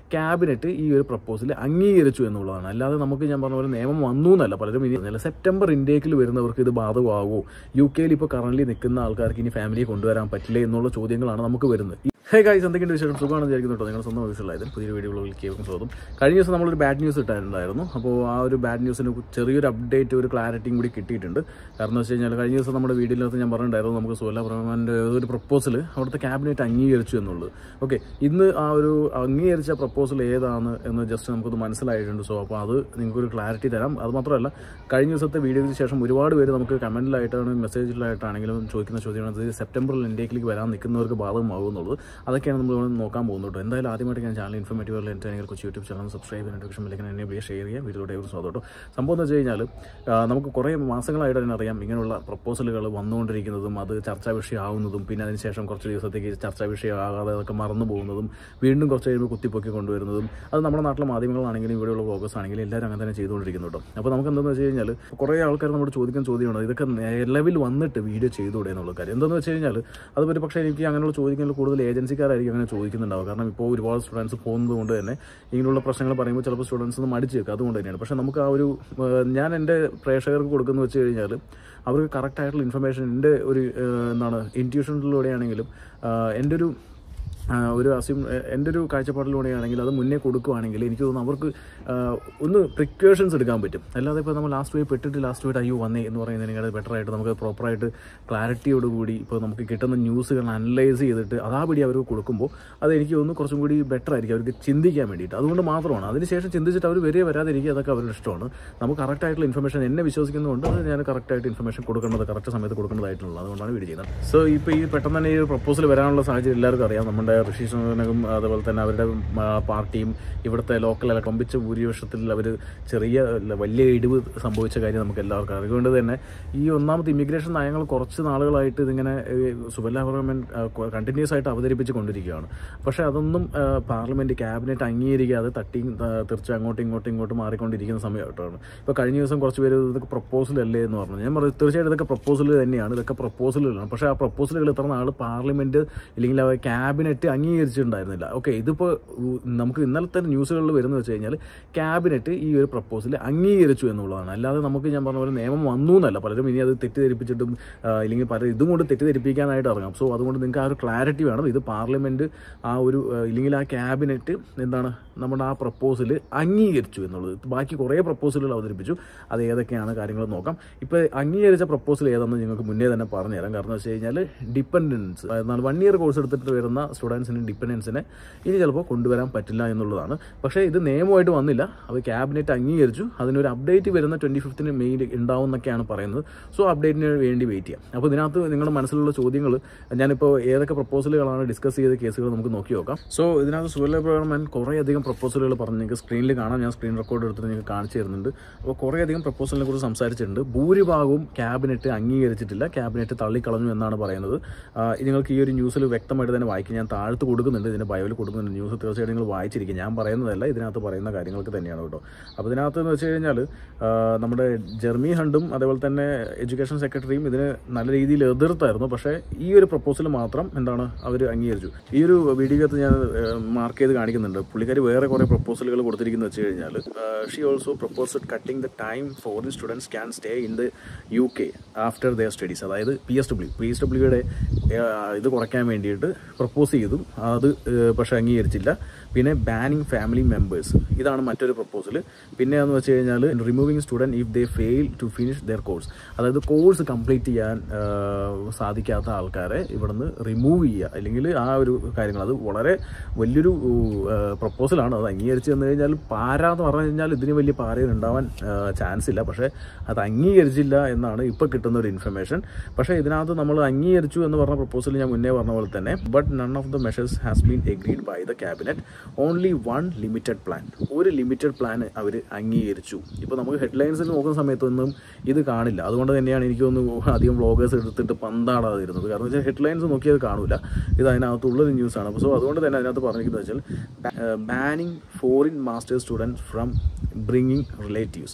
Cabinet ഈ ഒരു proposal അംഗീകരിച്ചു എന്നുള്ളതാണ് അല്ലാതെ നമുക്ക് ഞാൻ പറഞ്ഞ പോലെ നിയമം വന്നു എന്നല്ല പലരും ഇനി പറഞ്ഞില്ല. സെപ്റ്റംബർ ഇൻടേക്കിൽ വരുന്നവർക്ക് ഇത് ബാധകമാകുമോ യു കെയിൽ ഇപ്പോൾ കറന്റ് നിൽക്കുന്ന ആൾക്കാർക്ക് ഇനി ഫാമിലിയെ കൊണ്ടുവരാൻ പറ്റില്ലേ എന്നുള്ള ചോദ്യങ്ങളാണ് നമുക്ക് വരുന്നത് ഹേ ഗൈസ് എന്തൊക്കെയുണ്ട് വിശേഷം സുഖമാണ് വിചാരിക്കുന്നു കേട്ടോ നിങ്ങൾ സ്വന്തം ഓഫീസിലായത് പുതിയ വീഡിയോകളിലേക്ക് ഏവർക്കും സ്വാഗതം കഴിഞ്ഞ ദിവസം നമ്മളൊരു ബാഡ് ന്യൂസ് ഇട്ടായിട്ടുണ്ടായിരുന്നു അപ്പോൾ ആ ഒരു ബാഡ് ന്യൂസിന് ചെറിയൊരു അപ്ഡേറ്റ് ഒരു ക്ലാരിറ്റിയും കൂടി കിട്ടിയിട്ടുണ്ട് കാരണം എന്ന് വെച്ച് കഴിഞ്ഞാൽ കഴിഞ്ഞ ദിവസം നമ്മുടെ വീഡിയോയിനകത്ത് ഞാൻ പറഞ്ഞിട്ടുണ്ടായിരുന്നു നമുക്ക് സുഹല പ്രമാൻ്റെ ഒരു പ്രപ്പോസൽ അവിടുത്തെ ക്യാബിനറ്റ് അംഗീകരിച്ചു എന്നുള്ളത് ഓക്കെ ഇന്ന് ആ ഒരു അംഗീകരിച്ച പ്രപ്പോസൽ ഏതാണ് എന്ന് ജസ്റ്റ് നമുക്കൊന്ന് മനസ്സിലായിട്ടുണ്ട് സോ അപ്പോൾ അത് നിങ്ങൾക്കൊരു ക്ലാരിറ്റി തരാം അത് മാത്രമല്ല കഴിഞ്ഞ ദിവസത്തെ വീഡിയോയ്ക്ക് ശേഷം ഒരുപാട് പേര് നമുക്ക് കമൻറ്റിലായിട്ടാണ് മെസ്സേജിലായിട്ടാണെങ്കിലും ചോദിക്കുന്ന ചോദ്യമാണ് ഇത് സെപ്റ്റംബറിൽ ഇന്ത്യയിലേക്ക് വരാൻ നിൽക്കുന്നവർക്ക് ബാധകമാകും എന്നുള്ളത് അതൊക്കെയാണ് നമ്മൾ ഇവിടെ നോക്കാൻ പോകുന്നത് കേട്ടോ എന്തായാലും ആദ്യമായിട്ട് ഞാൻ ചാനൽ ഇൻഫോർമേറ്റീവ് അല്ലെങ്കിൽ കൊച്ചു യൂട്യൂബ് ചാനൽ സബ്സ്ക്രൈബ് ചെയ്യാൻ നോട്ടിഫിക്കേഷൻ ബെല്ലൈക്കൻ എന്നെ പ്ലീസ് ഷെയർ ചെയ്യുക വീഡിയോയുടെ ഒരു സ്വാഗതം കേട്ടോ സംഭവം എന്ന് വെച്ച് കഴിഞ്ഞാൽ ആ, നമുക്ക് കുറേ മാസങ്ങളായിട്ട് തന്നെ അറിയാം ഇങ്ങനെയുള്ള പ്രപ്പോസലുകൾ വന്നുകൊണ്ടിരിക്കുന്നതും അത് ചർച്ചാ വിഷയമാവുന്നതും പിന്നെ അതിനുശേഷം കുറച്ച് ദിവസത്തേക്ക് ചർച്ചാ വിഷയമാകാതെ അതൊക്കെ മറന്നു പോകുന്നതും വീണ്ടും കുറച്ച് കഴിയുമ്പോൾ കുത്തിപ്പൊക്കി കൊണ്ടുവരുന്നതും അത് നമ്മുടെ നാട്ടിലെ മാധ്യമങ്ങളാണെങ്കിലും ഇവിടെയുള്ള വ്ളോഗേഴ്സ് ആണെങ്കിലും എല്ലാവരും അങ്ങനെ തന്നെ ചെയ്തുകൊണ്ടിരിക്കുന്നു കേട്ടോ അപ്പോൾ നമുക്ക് എന്താണെന്ന് വെച്ച് കഴിഞ്ഞാൽ കുറേ ആൾക്കാർ നമ്മുടെ ചോദിക്കാൻ ചോദ്യമാണ് ഇതൊക്കെ നിലവിൽ വന്നിട്ട് വീഡിയോ ചെയ്തുകൂടെ എന്നുള്ള കാര്യം എന്താണെന്ന് വെച്ച് കഴിഞ്ഞാൽ അത് ഒരു പക്ഷേ എനിക്ക് അങ്ങനെയുള്ള ചോദിക്കുന്ന കൂടുതൽ ഏജൻസിക്കാരായിരിക്കും അങ്ങനെ ചോദിക്കുന്നുണ്ടാവും കാരണം ഇപ്പോൾ ഒരുപാട് സ്റ്റുഡൻസ് പോകുന്നത് കൊണ്ട് തന്നെ ഇങ്ങനെയുള്ള പ്രശ്നങ്ങൾ പറയുമ്പോൾ ചിലപ്പോൾ സ്റ്റുഡൻസ് ഒന്ന് മടിച്ച് വെക്കുക അതുകൊണ്ട് തന്നെയാണ് പക്ഷേ നമുക്ക് ആ ഒരു ഏഹ്, ഞാൻ എൻ്റെ പ്രേക്ഷകർക്ക് കൊടുക്കുന്നത് വെച്ച് കഴിഞ്ഞാൽ അവർക്ക് കറക്റ്റായിട്ടുള്ള ഇൻഫർമേഷൻ എൻ്റെ ഒരു ഏഹ്, എന്താണ് ഇൻറ്റ്യൂഷനിലൂടെയാണെങ്കിലും ആഹ്, എൻ്റെ ഒരു ആ, ഒരു അസ്യൂം എൻ്റെ ഒരു കാഴ്ചപ്പാടിലൂടെയാണെങ്കിൽ അത് മുന്നേ കൊടുക്കുവാണെങ്കിൽ എനിക്ക് തോന്നുന്നു അവർക്ക് ആ, ഒന്ന് പ്രിക്വേഷൻസ് എടുക്കാൻ പറ്റും അല്ലാതെ ഇപ്പോൾ നമ്മൾ ലാസ്റ്റ് പോയി പെട്ടിട്ട് ലാസ്റ്റ് പോയിട്ട് അയ്യോ വന്നേ എന്ന് പറയുന്നതിനേക്കാൾ ബെറ്റർ ആയിട്ട് നമുക്ക് പ്രോപ്പറായിട്ട് ക്ലാരിറ്റിയോടുകൂടി ഇപ്പോൾ നമുക്ക് കിട്ടുന്ന ന്യൂസുകൾ അനലൈസ് ചെയ്തിട്ട് അതാപടി അവർക്ക് കൊടുക്കുമ്പോൾ അത് എനിക്ക് തോന്നുന്നു കുറച്ചും കൂടി ബെറ്റർ ആയിരിക്കും അവർക്ക് ചിന്തിക്കാൻ വേണ്ടിയിട്ട് അതുകൊണ്ട് മാത്രമാണ് അതിനുശേഷം ചിന്തിച്ചിട്ട് അവർ വരിക വരാതിരിക്കുക അതൊക്കെ അവരുടെ ഇഷ്ടമാണ് നമുക്ക് കറക്റ്റായിട്ടുള്ള ഇൻഫർമേഷൻ എന്നെ വിശ്വസിക്കുന്നതുകൊണ്ട് അത് ഞാൻ കറക്റ്റായിട്ട് ഇൻഫർമേഷൻ കൊടുക്കേണ്ടത് കറക്റ്റ് സമയത്ത് കൊടുക്കേണ്ടതായിട്ടുള്ളത് അതുകൊണ്ടാണ് വീഡിയോ ചെയ്യുന്നത് സോ ഇപ്പോൾ ഈ പെട്ടെന്ന് തന്നെ ഈ പ്രപ്പോസൽ വരാനുള്ള സാഹചര്യം എല്ലാവർക്കും അറിയാം നമ്മുടെ ഋഷി സുനകും അതുപോലെ തന്നെ അവരുടെ ആ, പാർട്ടിയും ഇവിടുത്തെ ലോക്കൽ അല്ല കമ്പിച്ച ഭൂരിപക്ഷത്തിൽ അവർ ചെറിയ അല്ല, വലിയ ഇടിവ് സംഭവിച്ച കാര്യം നമുക്ക് എല്ലാവർക്കും അറിയാം അതുകൊണ്ട് തന്നെ ഈ ഒന്നാമത്തെ ഇമിഗ്രേഷൻ നയങ്ങൾ കുറച്ച് നാളുകളായിട്ട് ഇതിങ്ങനെ സുബല്ല ഗവൺമെൻറ് കണ്ടിന്യൂസ് ആയിട്ട് അവതരിപ്പിച്ച് കൊണ്ടിരിക്കുകയാണ് പക്ഷേ അതൊന്നും പാർലമെൻറ്റ് ക്യാബിനറ്റ് അംഗീകരിക്കാതെ തട്ടിയും തീർച്ച അങ്ങോട്ടും ഇങ്ങോട്ടും ഇങ്ങോട്ടും മാറിക്കൊണ്ടിരിക്കുന്ന സമയമായിട്ടാണ് ഇപ്പോൾ കഴിഞ്ഞ ദിവസം കുറച്ച് പേര് ഇതൊക്കെ പ്രപ്പോസൽ അല്ലേ എന്ന് പറഞ്ഞു ഞാൻ പറഞ്ഞു തീർച്ചയായിട്ടും ഇതൊക്കെ പ്രപ്പോസൽ തന്നെയാണ് ഇതൊക്കെ പ്രപ്പോസലുകളാണ് പക്ഷേ ആ പ്രപ്പോസലുകൾ ഇത്ര നാൾ പാർലമെൻറ്റ് ഇല്ലെങ്കിൽ ആ ക്യാബിനറ്റ് അംഗീകരിച്ചിട്ടുണ്ടായിരുന്നില്ല ഓക്കെ ഇതിപ്പോൾ നമുക്ക് ഇന്നലത്തെ ന്യൂസുകളിൽ വരുന്നത് വെച്ച് കഴിഞ്ഞാൽ ക്യാബിനറ്റ് ഈ ഒരു പ്രപ്പോസൽ അംഗീകരിച്ചു എന്നുള്ളതാണ് അല്ലാതെ നമുക്ക് ഞാൻ പറഞ്ഞ പോലെ നിയമം വന്നു എന്നല്ല പലരും ഇനി അത് തെറ്റിദ്ധരിപ്പിച്ചിട്ടും ആ, ഇല്ലെങ്കിൽ പല ഇതും കൊണ്ട് തെറ്റിദ്ധരിപ്പിക്കാനായിട്ട് ഇറങ്ങാം സോ അതുകൊണ്ട് നിങ്ങൾക്ക് ആ ഒരു ക്ലാരിറ്റി വേണം ഇത് പാർലമെൻറ്റ് ആ ഒരു ആ, ഇല്ലെങ്കിൽ ആ ക്യാബിനറ്റ് എന്താണ് നമ്മുടെ ആ പ്രപ്പോസൽ അംഗീകരിച്ചു എന്നുള്ളത് ബാക്കി കുറേ പ്രപ്പോസലുകൾ അവതരിപ്പിച്ചു അത് ഏതൊക്കെയാണ് കാര്യങ്ങൾ നോക്കാം ഇപ്പോൾ അംഗീകരിച്ച പ്രപ്പോസൽ ഏതാണെന്ന് നിങ്ങൾക്ക് മുന്നേ തന്നെ പറഞ്ഞുതരാം കാരണം വെച്ച് കഴിഞ്ഞാൽ ഡിപ്പെൻഡൻസ് എന്നാൽ വൺ ഇയർ കോഴ്സ് എടുത്തിട്ട് വരുന്ന സ്റ്റുഡൻസിന് ഡിപ്പെൻഡൻസിനെ ഇനി ചിലപ്പോൾ കൊണ്ടുവരാൻ പറ്റില്ല എന്നുള്ളതാണ് പക്ഷേ ഇത് നിയമമായിട്ട് വന്നില്ല അത് ക്യാബിനറ്റ് അംഗീകരിച്ചു അതിനൊരു അപ്ഡേറ്റ് വരുന്ന ട്വൻറ്റി ഫിഫ്ത്തിന് മെയിൽ ഉണ്ടാവും എന്നൊക്കെയാണ് പറയുന്നത് സോ അപ്ഡേറ്റിന് വേണ്ടി വെയിറ്റ് ചെയ്യാം അപ്പോൾ ഇതിനകത്ത് നിങ്ങളുടെ മനസ്സിലുള്ള ചോദ്യങ്ങൾ ഞാനിപ്പോൾ ഏതൊക്കെ പ്രപ്പോസലുകളാണ് ഡിസ്കസ് ചെയ്ത കേസുകൾ നമുക്ക് നോക്കി നോക്കാം സോ ഇതിനകത്ത് സുവല്ല ഗവൺമെൻറ് കുറേയധികം പ്രപ്പോസലുകൾ പറഞ്ഞ് നിങ്ങൾക്ക് സ്ക്രീനിൽ കാണാം ഞാൻ സ്ക്രീൻ റെക്കോർഡ് എടുത്തിട്ട് നിങ്ങൾക്ക് കാണിച്ചു തരുന്നുണ്ട് അപ്പോൾ കുറേയധികം പ്രപ്പോസലിനെ കുറിച്ച് സംസാരിച്ചിട്ടുണ്ട് ഭൂരിഭാഗവും ക്യാബിനറ്റ് അംഗീകരിച്ചിട്ടില്ല ക്യാബിനറ്റ് തള്ളിക്കളഞ്ഞു എന്നാണ് പറയുന്നത് ആ, ഇത് നിങ്ങൾക്ക് ഈ ഒരു ന്യൂസിൽ വ്യക്തമായിട്ട് തന്നെ വായിക്കും ഞാൻ താഴത്ത് കൊടുക്കുന്നുണ്ട് ഇതിൻ്റെ ബയോയിൽ കൊടുക്കുന്നുണ്ട് ന്യൂസ് തീർച്ചയായിട്ടും നിങ്ങൾ വായിച്ചിരിക്കും ഞാൻ പറയുന്നതല്ല ഇതിനകത്ത് പറയുന്ന കാര്യങ്ങൾക്ക് തന്നെയാണ് കേട്ടോ അപ്പോൾ ഇതിനകത്ത് എന്ന് വെച്ച് കഴിഞ്ഞാൽ ആ, നമ്മുടെ ജെർമി ഹണ്ടും അതേപോലെ തന്നെ എഡ്യൂക്കേഷൻ സെക്രട്ടറിയും ഇതിന് നല്ല രീതിയിൽ എതിർത്തായിരുന്നു പക്ഷേ ഈ ഒരു പ്രപ്പോസൽ മാത്രം എന്താണ് അവർ അംഗീകരിച്ചു ഈ ഒരു വീഡിയോക്കകത്ത് ഞാൻ മാർക്ക് ചെയ്ത് കാണിക്കുന്നുണ്ട് പുള്ളിക്കാരി വേറെ കുറേ പ്രപ്പോസലുകൾ കൊടുത്തിരിക്കുന്നത് വെച്ച് കഴിഞ്ഞാൽ she also proposed cutting the time foreign students can stay in the U K after their studies അതായത് P S W P S ഡബ്ല്യുടെ ഇത് കുറയ്ക്കാൻ വേണ്ടിയിട്ട് പ്രപ്പോസ് ചെയ്തു അത് ഏഹ്, പക്ഷേ അംഗീകരിച്ചില്ല പിന്നെ ബാനിങ് ഫാമിലി മെമ്പേഴ്സ് ഇതാണ് മറ്റൊരു പ്രപ്പോസൽ പിന്നെ എന്ന് വെച്ച് കഴിഞ്ഞാൽ removing student if they fail to finish their course അതായത് കോഴ്സ് കംപ്ലീറ്റ് ചെയ്യാൻ ഏഹ്, സാധിക്കാത്ത ആൾക്കാരെ ഇവിടുന്ന് റിമൂവ് ചെയ്യുക അല്ലെങ്കിൽ ആ ഒരു കാര്യങ്ങൾ അത് വളരെ വലിയൊരു പ്രപ്പോസലാണ് അത് അംഗീകരിച്ച് തന്നു കഴിഞ്ഞാൽ പാര എന്ന് പറഞ്ഞു കഴിഞ്ഞാൽ ഇതിന് വലിയ പാരയിൽ ഉണ്ടാവാൻ ചാൻസ് ഇല്ല പക്ഷേ അത് അംഗീകരിച്ചില്ല എന്നാണ് ഇപ്പോൾ കിട്ടുന്ന ഒരു ഇൻഫർമേഷൻ പക്ഷേ ഇതിനകത്ത് നമ്മൾ അംഗീകരിച്ചു എന്ന് പറഞ്ഞ പ്രപ്പോസൽ ഞാൻ മുന്നേ പറഞ്ഞ പോലെ തന്നെ but none of the measures has been agreed by the cabinet only one limited plan ഒരു ലിമിറ്റഡ് പ്ലാൻ അവർ അംഗീകരിച്ചു ഇപ്പോൾ നമുക്ക് ഹെഡ്ലൈൻസിൽ നോക്കുന്ന സമയത്തൊന്നും ഇത് കാണില്ല അതുകൊണ്ട് തന്നെയാണ് എനിക്ക് തോന്നുന്നു അധികം വ്ളോഗേഴ്സ് എടുത്തിട്ട് പന്താടാതിരുന്നത് കാരണം വെച്ചാൽ ഹെഡ്ലൈൻസ് നോക്കിയത് കാണൂല ഇത് അതിനകത്തുള്ളൊരു ന്യൂസാണ് അപ്പോൾ സോ അതുകൊണ്ട് തന്നെ അതിനകത്ത് പറഞ്ഞിരിക്കുന്നത് വെച്ചാൽ banning foreign masters students from bringing relatives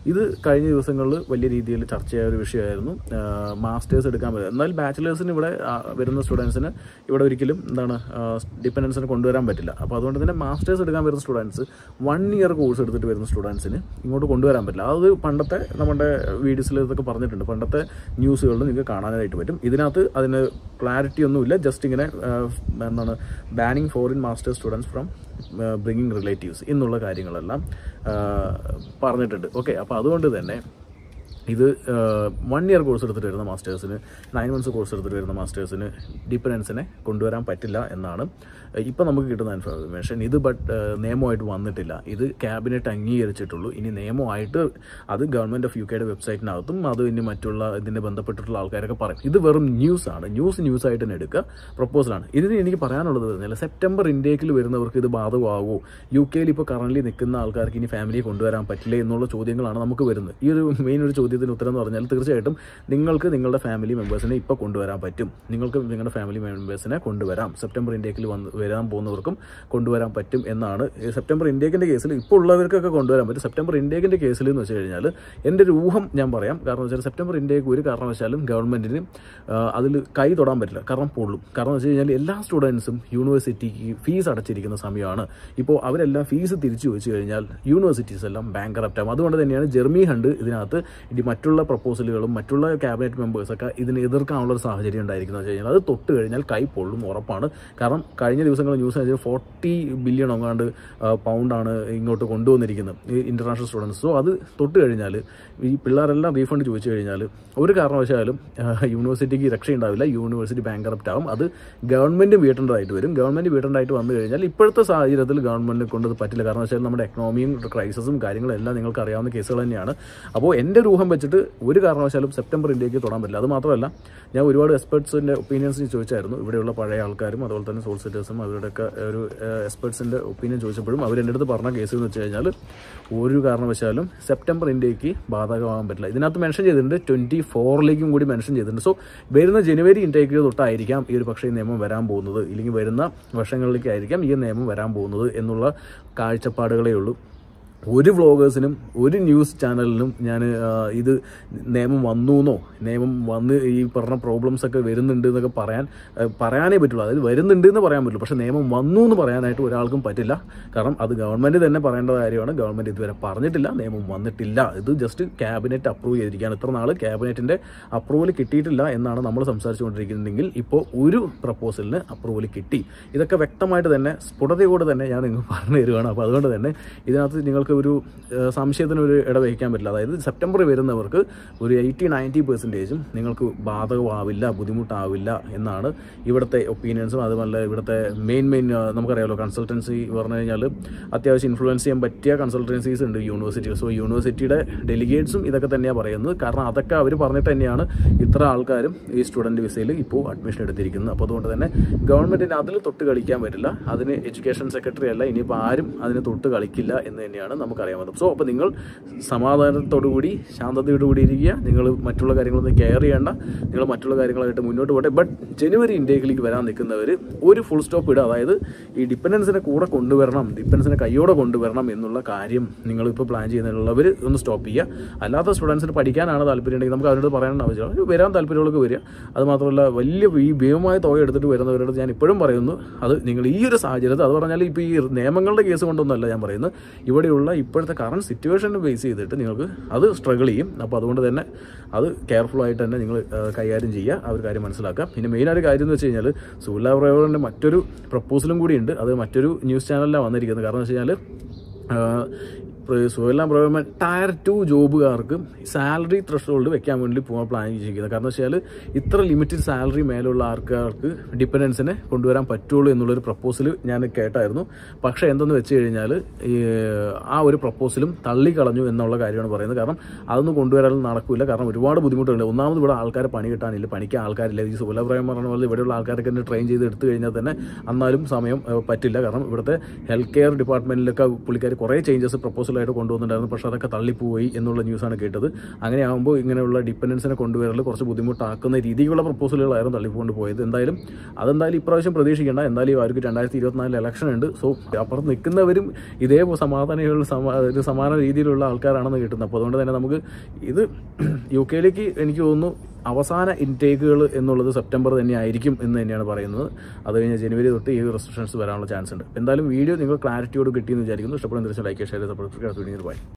ഇത് കഴിഞ്ഞ ദിവസങ്ങളിൽ വലിയ രീതിയിൽ ചർച്ചയായ ഒരു വിഷയമായിരുന്നു മാസ്റ്റേഴ്സ് എടുക്കാൻ പറ്റും എന്നാൽ ബാച്ചിലേഴ്സിന് ഇവിടെ ആ, വരുന്ന സ്റ്റുഡൻസിന് ഇവിടെ ഒരിക്കലും എന്താണ് ഡിപ്പെൻഡൻസിന് കൊണ്ടുവരാൻ പറ്റില്ല അപ്പോൾ അതുകൊണ്ട് തന്നെ മാസ്റ്റേഴ്സ് എടുക്കാൻ വരുന്ന സ്റ്റുഡൻസ് വൺ ഇയർ കോഴ്സ് എടുത്തിട്ട് വരുന്ന സ്റ്റുഡൻസിന് ഇങ്ങോട്ട് കൊണ്ടുവരാൻ പറ്റില്ല അത് പണ്ടത്തെ നമ്മുടെ വീഡിയോസിൽ ഇതൊക്കെ പറഞ്ഞിട്ടുണ്ട് പണ്ടത്തെ ന്യൂസുകളിൽ നിങ്ങൾക്ക് കാണാനായിട്ട് പറ്റും ഇതിനകത്ത് അതിന് ക്ലാരിറ്റി ഒന്നുമില്ല ജസ്റ്റ് ഇങ്ങനെ ആ, എന്താണ് banning foreign master students from bringing relatives എന്നുള്ള കാര്യങ്ങളെല്ലാം ആ, പറഞ്ഞിട്ടുണ്ട് ഓക്കെ അപ്പോൾ അതുകൊണ്ട് തന്നെ ഇത് വൺ ഇയർ കോഴ്സ് എടുത്തിട്ട് വരുന്ന മാസ്റ്റേഴ്സിന് നയൻ മന്ത്സ് കോഴ്സ് എടുത്തിട്ട് വരുന്ന മാസ്റ്റേഴ്സിന് ഡിപ്പെൻഡൻസിനെ കൊണ്ടുവരാൻ പറ്റില്ല എന്നാണ് ഇപ്പം നമുക്ക് കിട്ടുന്ന ഇൻഫർമേഷൻ ഇത് ബട്ട് നിയമമായിട്ട് വന്നിട്ടില്ല ഇത് ക്യാബിനറ്റ് അംഗീകരിച്ചിട്ടുള്ളൂ ഇനി നിയമമായിട്ട് അത് ഗവൺമെൻറ് ഓഫ് യു കെയുടെ വെബ്സൈറ്റിനകത്തും അത് ഇനി മറ്റുള്ള ഇതിനെ ബന്ധപ്പെട്ടിട്ടുള്ള ആൾക്കാരൊക്കെ പറയും ഇത് വെറും ന്യൂസ് ആണ് ന്യൂസ് ന്യൂസ് ആയിട്ട് തന്നെ എടുക്കുക പ്രപ്പോസലാണ് ഇതിന് എനിക്ക് പറയാനുള്ളത് വരുന്നില്ല സെപ്റ്റംബർ ഇൻഡേക്കിൽ വരുന്നവർക്ക് ഇത് ബാധകമാകുമോ യു കെയിൽ ഇപ്പോൾ കറന്റ് നിൽക്കുന്ന ആൾക്കാർക്ക് ഇനി ഫാമിലിയെ കൊണ്ടുവരാൻ പറ്റില്ലേ എന്നുള്ള ചോദ്യങ്ങളാണ് നമുക്ക് വരുന്നത് ഈ ഒരു മെയിൻ ഒരു ചോദ്യത്തിന് ഉത്തരം എന്ന് പറഞ്ഞാൽ തീർച്ചയായിട്ടും നിങ്ങൾക്ക് നിങ്ങളുടെ ഫാമിലി മെമ്പേഴ്സിനെ ഇപ്പോൾ കൊണ്ടുവരാൻ പറ്റും നിങ്ങൾക്ക് നിങ്ങളുടെ ഫാമിലി മെമ്പേഴ്സിനെ കൊണ്ടുവരാം സെപ്റ്റംബർ ഇൻഡേക്കിൽ വന്ന് വരാൻ പോകുന്നവർക്കും കൊണ്ടുവരാൻ പറ്റും എന്നാണ് ഈ സെപ്റ്റംബർ ഇൻഡേക്കിൻ്റെ കേസിൽ ഇപ്പോൾ ഉള്ളവർക്കൊക്കെ കൊണ്ടുവരാൻ പറ്റും സെപ്റ്റംബർ ഇൻഡേക്കിൻ്റെ കേസിൽ എന്ന് വെച്ച് കഴിഞ്ഞാൽ എൻ്റെ ഒരു ഊഹം ഞാൻ പറയാം കാരണം വെച്ചാൽ സെപ്റ്റംബർ ഇൻഡേക്ക് ഒരു കാരണവശാലും ഗവൺമെൻറ്റിന് അതിൽ കൈ തൊടാൻ പറ്റില്ല കാരണം പൊള്ളും കാരണം വെച്ച് കഴിഞ്ഞാൽ എല്ലാ സ്റ്റുഡൻസും യൂണിവേഴ്സിറ്റിക്ക് ഫീസ് അടച്ചിരിക്കുന്ന സമയമാണ് ഇപ്പോൾ അവരെല്ലാം ഫീസ് തിരിച്ചു വെച്ച് കഴിഞ്ഞാൽ യൂണിവേഴ്സിറ്റീസ് എല്ലാം ബാങ്കറപ്റ്റ് ആകും അതുകൊണ്ട് തന്നെയാണ് ജെർമി ഹണ്ട് ഇതിനകത്ത് ഇനി മറ്റുള്ള പ്രപ്പോസലുകളും മറ്റുള്ള ക്യാബിനറ്റ് മെമ്പേഴ്സൊക്കെ ഇതിനെ എതിർക്കാനുള്ള ഒരു സാഹചര്യം ഉണ്ടായിരിക്കുന്നത് വെച്ച് കഴിഞ്ഞാൽ അത് തൊട്ട് കഴിഞ്ഞാൽ കൈ പൊള്ളും ഉറപ്പാണ് കാരണം കഴിഞ്ഞ ദിവസങ്ങൾ ന്യൂസ് അനുസരിച്ച് ഫോർട്ടി ബില്യൺ ഒങ്ങാണ്ട് പൗണ്ടാണ് ഇങ്ങോട്ട് കൊണ്ടുവന്നിരിക്കുന്നത് ഈ ഇൻ്റർനാഷണൽ സ്റ്റുഡൻസ് സോ അത് തൊട്ട് കഴിഞ്ഞാൽ ഈ പിള്ളേരെല്ലാം റീഫണ്ട് ചോദിച്ചു കഴിഞ്ഞാൽ ഒരു കാരണവശാലും ആ, യൂണിവേഴ്സിറ്റിക്ക് രക്ഷയുണ്ടാവില്ല യൂണിവേഴ്സിറ്റി ബാങ്കറപ്റ്റ് ആവും അത് ഗവൺമെൻറ് വീട്ടേണ്ടതായിട്ട് വരും ഗവൺമെൻറ് വീട്ടേണ്ടതായിട്ട് വന്നു കഴിഞ്ഞാൽ ഇപ്പോഴത്തെ സാഹചര്യത്തിൽ ഗവൺമെൻറ് കൊണ്ടത് പറ്റില്ല കാരണം വെച്ചാൽ നമ്മുടെ എക്കണോമിയും ക്രൈസിസും കാര്യങ്ങളും എല്ലാം നിങ്ങൾക്ക് അറിയാവുന്ന കേസുകൾ തന്നെയാണ് അപ്പോൾ എൻ്റെ ഒരു ഊഹം വെച്ചിട്ട് ഒരു കാരണവശാലും സെപ്റ്റംബർ ഇന്ത്യക്ക് തൊടാൻ പറ്റില്ല അത് മാത്രമല്ല ഞാൻ ഒരുപാട് എക്സ്പെർട്സിൻ്റെ ഒപ്പീനിയൻസ് ചോദിച്ചായിരുന്നു ഇവിടെയുള്ള പഴയ ആൾക്കാരും അതുപോലെ തന്നെ സോൾസിറ്റേഴ്സും അവരുടെയൊക്കെ ഒരു എക്സ്പെർട്സിൻ്റെ ഒപ്പീനിയൻ ചോദിച്ചപ്പോഴും അവർ എൻ്റെ അടുത്ത് പറഞ്ഞ കേസ് എന്ന് വെച്ച് കഴിഞ്ഞാൽ ഒരു കാരണവശാലും സെപ്റ്റംബർ ഇന്ത്യക്ക് ബാധകമാകാൻ പറ്റില്ല ഇതിനകത്ത് മെൻഷൻ ചെയ്തിട്ടുണ്ട് ട്വൻറ്റി ഫോറിലേക്കും കൂടി മെൻഷൻ ചെയ്തിട്ടുണ്ട് സോ വരുന്ന ജനുവരി ഇൻടേക്ക് തൊട്ടായിരിക്കാം ഈ ഒരു പക്ഷേ ഈ നിയമം വരാൻ പോകുന്നത് ഇല്ലെങ്കിൽ വരുന്ന വർഷങ്ങളിലേക്കായിരിക്കാം ഈ നിയമം വരാൻ പോകുന്നത് എന്നുള്ള കാഴ്ചപ്പാടുകളേ ഉള്ളൂ ഒരു വ്ളോഗേഴ്സിനും ഒരു ന്യൂസ് ചാനലിനും ഞാൻ ഇത് നിയമം വന്നു എന്നോ നിയമം വന്ന് ഈ പറഞ്ഞ പ്രോബ്ലംസ് ഒക്കെ വരുന്നുണ്ട് എന്നൊക്കെ പറയാൻ ആ, പറയാനേ പറ്റുള്ളൂ അതായത് വരുന്നുണ്ട് എന്ന് പറയാൻ പറ്റുള്ളൂ പക്ഷേ നിയമം വന്നു എന്ന് പറയാനായിട്ട് ഒരാൾക്കും പറ്റില്ല കാരണം അത് ഗവൺമെൻറ് തന്നെ പറയേണ്ട കാര്യമാണ് ഗവൺമെൻറ് ഇതുവരെ പറഞ്ഞിട്ടില്ല നിയമം വന്നിട്ടില്ല ഇത് ജസ്റ്റ് ക്യാബിനറ്റ് അപ്രൂവ് ചെയ്തിരിക്കുകയാണ് ഇത്ര നാൾ ക്യാബിനറ്റിൻ്റെ അപ്രൂവൽ കിട്ടിയിട്ടില്ല എന്നാണ് നമ്മൾ സംസാരിച്ചുകൊണ്ടിരിക്കുന്നതെങ്കിൽ ഇപ്പോൾ ഒരു പ്രപ്പോസലിന് അപ്രൂവൽ കിട്ടി ഇതൊക്കെ വ്യക്തമായിട്ട് തന്നെ സ്ഫുടതയോടെ തന്നെ ഞാൻ നിങ്ങൾക്ക് പറഞ്ഞു തരുവാണ് അപ്പോൾ അതുകൊണ്ട് തന്നെ ഇതിനകത്ത് നിങ്ങൾക്ക് ഒരു ഏഹ്, സംശയത്തിന് ഒരു ഇട വഹിക്കാൻ പറ്റില്ല അതായത് സെപ്റ്റംബർ വരുന്നവർക്ക് ഒരു എയ്റ്റി നയൻറ്റി പെർസെൻറ്റേജും നിങ്ങൾക്ക് ബാധകമാവില്ല ബുദ്ധിമുട്ടാവില്ല എന്നാണ് ഇവിടുത്തെ ഒപ്പീനിയൻസും അതുപോലെ ഇവിടുത്തെ മെയിൻ മെയിൻ നമുക്കറിയാമല്ലോ കൺസൾട്ടൻസി പറഞ്ഞു കഴിഞ്ഞാൽ അത്യാവശ്യം ഇൻഫ്ലുവൻസ് ചെയ്യാൻ പറ്റിയ കൺസൾട്ടൻസീസ് ഉണ്ട് യൂണിവേഴ്സിറ്റികൾ സോ യൂണിവേഴ്സിറ്റിയുടെ ഡെലിഗേറ്റ്സും ഇതൊക്കെ തന്നെയാണ് പറയുന്നത് കാരണം അതൊക്കെ അവർ പറഞ്ഞിട്ട് തന്നെയാണ് ഇത്ര ആൾക്കാരും ഈ സ്റ്റുഡൻറ്റ് വിസയിൽ ഇപ്പോൾ അഡ്മിഷൻ എടുത്തിരിക്കുന്നത് അപ്പോൾ അതുകൊണ്ട് തന്നെ ഗവൺമെൻറ്റിന് അതിൽ തൊട്ട് കളിക്കാൻ പറ്റില്ല അതിന് എഡ്യൂക്കേഷൻ സെക്രട്ടറി അല്ല ഇനിയിപ്പോൾ ആരും അതിന് തൊട്ട് കളിക്കില്ല എന്ന് തന്നെയാണ് നമുക്കറിയാൻ പറ്റും സോ അപ്പോൾ നിങ്ങൾ സമാധാനത്തോടു കൂടി ശാന്തതയോടുകൂടി ഇരിക്കുക നിങ്ങൾ മറ്റുള്ള കാര്യങ്ങളൊന്നും കെയർ ചെയ്യേണ്ട നിങ്ങൾ മറ്റുള്ള കാര്യങ്ങളായിട്ട് മുന്നോട്ട് പോട്ടെ ബട്ട് ജനുവരി ഇൻഡേക്കിലേക്ക് വരാൻ നിൽക്കുന്നവർ ഒരു ഫുൾ സ്റ്റോപ്പ് ഇടുക അതായത് ഈ ഡിപ്പെൻഡൻസിനെ കൂടെ കൊണ്ടുവരണം ഡിപ്പെൻഡൻസിനെ കയ്യോടെ കൊണ്ടുവരണം എന്നുള്ള കാര്യം നിങ്ങളിപ്പോൾ പ്ലാൻ ചെയ്യുന്നതിലുള്ളവർ ഒന്ന് സ്റ്റോപ്പ് ചെയ്യുക അല്ലാത്ത സ്റ്റുഡൻസിന് പഠിക്കാനാണ് താല്പര്യം ഉണ്ടെങ്കിൽ നമുക്ക് അവരോട് പറയേണ്ട ആവശ്യമില്ല ഒരു വരാൻ താല്പര്യമുള്ളവർക്ക് വരിക അത് മാത്രമല്ല വലിയ ഈ ഭീമമായ തുക എടുത്തിട്ട് വരുന്നവരോട് ഞാൻ ഇപ്പോഴും പറയുന്നു അത് നിങ്ങൾ ഈ ഒരു സാഹചര്യത്തിൽ അത് പറഞ്ഞാൽ ഇപ്പോൾ ഈ നിയമങ്ങളുടെ കേസ് കൊണ്ടൊന്നുമല്ല ഞാൻ പറയുന്നത് ഇവിടെയുള്ള ഇപ്പോഴത്തെ കറണ്ട് സിറ്റുവേഷനെ ബേസ് ചെയ്തിട്ട് നിങ്ങൾക്ക് അത് സ്ട്രഗിൾ ചെയ്യും അപ്പോൾ അതുകൊണ്ട് തന്നെ അത് കെയർഫുൾ ആയിട്ട് തന്നെ നിങ്ങൾ ആ, കൈകാര്യം ചെയ്യുക ആ ഒരു കാര്യം മനസ്സിലാക്കുക പിന്നെ മെയിനായിട്ട് കാര്യം എന്ന് വെച്ച് കഴിഞ്ഞാൽ സുല്ല പ്രയോഗറിൻ്റെ മറ്റൊരു പ്രപ്പോസലും കൂടിയുണ്ട് അത് മറ്റൊരു ന്യൂസ് ചാനലിലാണ് വന്നിരിക്കുന്നത് കാരണം എന്ന് വെച്ച് കഴിഞ്ഞാൽ സുഹെല്ലാം പ്രയോഗം ടയർ ടു ജോബുകാർക്ക് സാലറി ത്രഷോൾഡ് വെക്കാൻ വേണ്ടി പോകാൻ പ്ലാൻ ചെയ്തിരിക്കുന്നത് കാരണം വെച്ചാൽ ഇത്ര ലിമിറ്റഡ് സാലറി മേലുള്ള ആൾക്കാർക്ക് ഡിപ്പെൻഡൻസിനെ കൊണ്ടുവരാൻ പറ്റുള്ളൂ എന്നുള്ളൊരു പ്രപ്പോസൽ ഞാൻ കേട്ടായിരുന്നു പക്ഷേ എന്തെന്ന് വെച്ച് കഴിഞ്ഞാൽ ഈ ആ ഒരു പ്രപ്പോസലും തള്ളിക്കളഞ്ഞു എന്നുള്ള കാര്യമാണ് പറയുന്നത് കാരണം അതൊന്നും കൊണ്ടുവരാൻ നടക്കില്ല കാരണം ഒരുപാട് ബുദ്ധിമുട്ടുണ്ട് ഒന്നാമത് ഇവിടെ ആൾക്കാർ പണി കിട്ടാനില്ല പണിക്കാൻ ആൾക്കാരില്ല ഈ സുലഭപ്രായം പറഞ്ഞ പോലെ ഇവിടെയുള്ള ആൾക്കാരൊക്കെ തന്നെ ട്രെയിൻ ചെയ്ത് എടുത്തു കഴിഞ്ഞാൽ തന്നെ എന്നാലും സമയം ഏഹ്, പറ്റില്ല കാരണം ഇവിടുത്തെ ഹെൽത്ത് കെയർ ഡിപ്പാർട്ട്മെൻറ്റിലൊക്കെ പുള്ളിക്കാർ കുറേ ചേഞ്ചസ് പ്രപ്പോസൽ പ്രപ്പോസലായിട്ട് കൊണ്ടുവന്നിട്ടുണ്ടായിരുന്നു പക്ഷേ അതൊക്കെ തള്ളിപ്പോയി എന്നുള്ള ന്യൂസാണ് കേട്ടത് അങ്ങനെ ആകുമ്പോൾ ഇങ്ങനെയുള്ള ഡിപ്പെൻഡൻസിനെ കൊണ്ടുവരൽ കുറച്ച് ബുദ്ധിമുട്ടാക്കുന്ന രീതിയിലുള്ള പ്രപ്പോസലുകളായിരുന്നു തള്ളിക്കൊണ്ട് പോയത് എന്തായാലും അതെന്തായാലും ഇപ്രാവശ്യം പ്രതീക്ഷിക്കേണ്ട എന്തായാലും അവർക്ക് രണ്ടായിരത്തി ഇരുപത്തിനാലിൽ ഇലക്ഷൻ ഉണ്ട് സോ അപ്പുറത്ത് നിൽക്കുന്നവരും ഇതേ സമാധാനമുള്ള സമ ഒരു സമാന രീതിയിലുള്ള ആൾക്കാരാണെന്ന് കിട്ടുന്നത് അപ്പോൾ അതുകൊണ്ട് തന്നെ നമുക്ക് ഇത് യു കെയിലേക്ക് എനിക്ക് തോന്നുന്നു അവസാന ഇൻടേക്കുകൾ എന്നുള്ളത് സെപ്റ്റംബർ തന്നെ ആയിരിക്കും എന്ന് തന്നെയാണ് പറയുന്നത് അത് കഴിഞ്ഞ് ജനുവരി തൊട്ട് ഈ റെസ്ട്രിക്ഷൻസ് വരാനുള്ള ചാൻസ് ഉണ്ട് എന്തായാലും വീഡിയോ നിങ്ങൾ ക്ലാരിറ്റിയോട് കിട്ടിയെന്ന് വിചാരിക്കുന്നു ഇഷ്ടപ്പെടുന്ന ലൈക്ക് ഷെയർ സപ്പോർട്ട് ബൈ